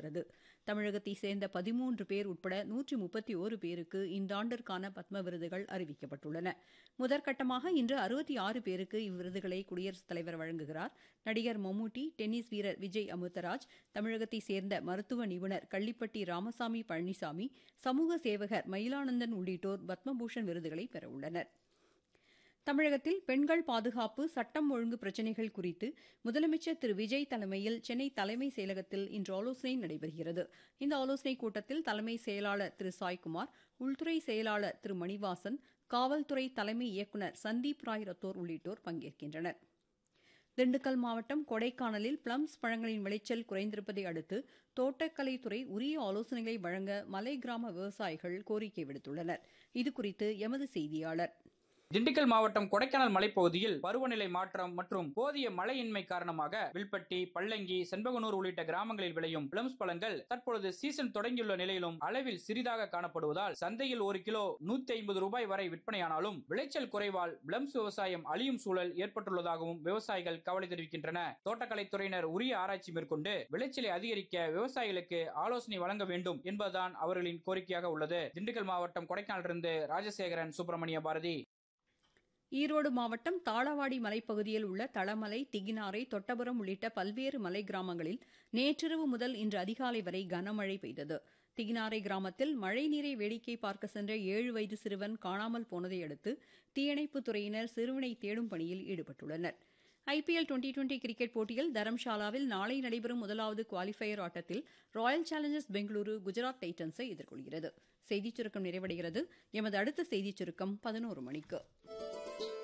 வருகிறது தமிழகத்தை சேர்ந்த பதிமூன்று பேர் உட்பட நூற்றி முப்பத்தி ஒரு பேருக்கு இந்த ஆண்டிற்கான பத்ம விருதுகள் அறிவிக்கப்பட்டுள்ளன முதற்கட்டமாக இன்று அறுபத்தி ஆறு பேருக்கு இவ்விருதுகளை குடியரசுத் தலைவர் வழங்குகிறார் நடிகர் மம்முட்டி டென்னிஸ் வீரர் விஜய் அமிர்தராஜ் தமிழகத்தை சேர்ந்த மருத்துவ நிபுணர் கள்ளிப்பட்டி ராமசாமி பழனிசாமி சமூக சேவகர் மயிலானந்தன் உள்ளிட்டோர் பத்மபூஷன் விருதுகளை பெறவுள்ளனர் தமிழகத்தில் பெண்கள் பாதுகாப்பு சட்டம் ஒழுங்கு பிரச்சினைகள் குறித்து முதலமைச்சர் திரு விஜய் தலைமையில் சென்னை தலைமை செயலகத்தில் இன்று ஆலோசனை நடைபெறுகிறது இந்த ஆலோசனைக் கூட்டத்தில் தலைமை செயலாளர் திரு சாய்குமார் உள்துறை செயலாளர் திரு மணிவாசன் காவல்துறை தலைமை இயக்குநர் சந்தீப் ராய் ரத்தோர் உள்ளிட்டோர் பங்கேற்கின்றனர் திண்டுக்கல் மாவட்டம் கொடைக்கானலில் பிளம்ஸ் பழங்களின் விளைச்சல் குறைந்திருப்பதை அடுத்து தோட்டக்கலைத்துறை உரிய ஆலோசனைகளை வழங்க மலை கிராம விவசாயிகள் கோரிக்கை விடுத்துள்ளனர் இதுகுறித்து எமது செய்தியாளர் திண்டுக்கல் மாவட்டம் கொடைக்கானல் மலைப்பகுதியில் பருவநிலை மாற்றம் மற்றும் போதிய மழையின்மை காரணமாக வில்பட்டி பள்ளங்கி செண்பகனூர் உள்ளிட்ட கிராமங்களில் விளையும் பிளம்ஸ் பழங்கள் தற்பொழுது சீசன் தொடங்கியுள்ள நிலையிலும் அளவில் சிறிதாக காணப்படுவதால் சந்தையில் ஒரு கிலோ நூத்தி ஐம்பது ரூபாய் வரை விற்பனையானாலும் விளைச்சல் குறைவால் பிளம்ஸ் விவசாயம் அழியும் சூழல் ஏற்பட்டுள்ளதாகவும் விவசாயிகள் கவலை தெரிவிக்கின்றன தோட்டக்கலைத்துறையினர் உரிய ஆராய்ச்சி மேற்கொண்டு விளைச்சலை அதிகரிக்க விவசாயிகளுக்கு ஆலோசனை வழங்க வேண்டும் என்பதுதான் அவர்களின் கோரிக்கையாக உள்ளது திண்டுக்கல் மாவட்டம் கொடைக்கானலிருந்து ராஜசேகரன் சுப்பிரமணிய பாரதி ஈரோடு மாவட்டம் தாளவாடி மலைப்பகுதியில் உள்ள தளமலை திகினாரை தொட்டபுரம் உள்ளிட்ட பல்வேறு மலை கிராமங்களில் நேற்றிரவு முதல் இன்று அதிகாலை வரை கனமழை பெய்தது திகினாரை கிராமத்தில் மழைநீரை வேடிக்கை பார்க்க சென்ற ஏழு வயது சிறுவன் காணாமல் போனதை அடுத்து தீயணைப்புத் துறையினர் சிறுவனை தேடும் பணியில் ஈடுபட்டுள்ளனர் ஐபிஎல் டுவெண்டி டுவெண்டி கிரிக்கெட் போட்டியில் தரம்ஷாலாவில் நாளை நடைபெறும் முதலாவது குவாலிஃபயர் ஆட்டத்தில் ராயல் சேலஞ்சர்ஸ் பெங்களூரு குஜராத் டைட்டன்ஸை எதிர்கொள்கிறது செய்திச் சுருக்கம் நிறைவடைகிறது எமது அடுத்த செய்திச் சுருக்கம் பதினோரு மணிக்கு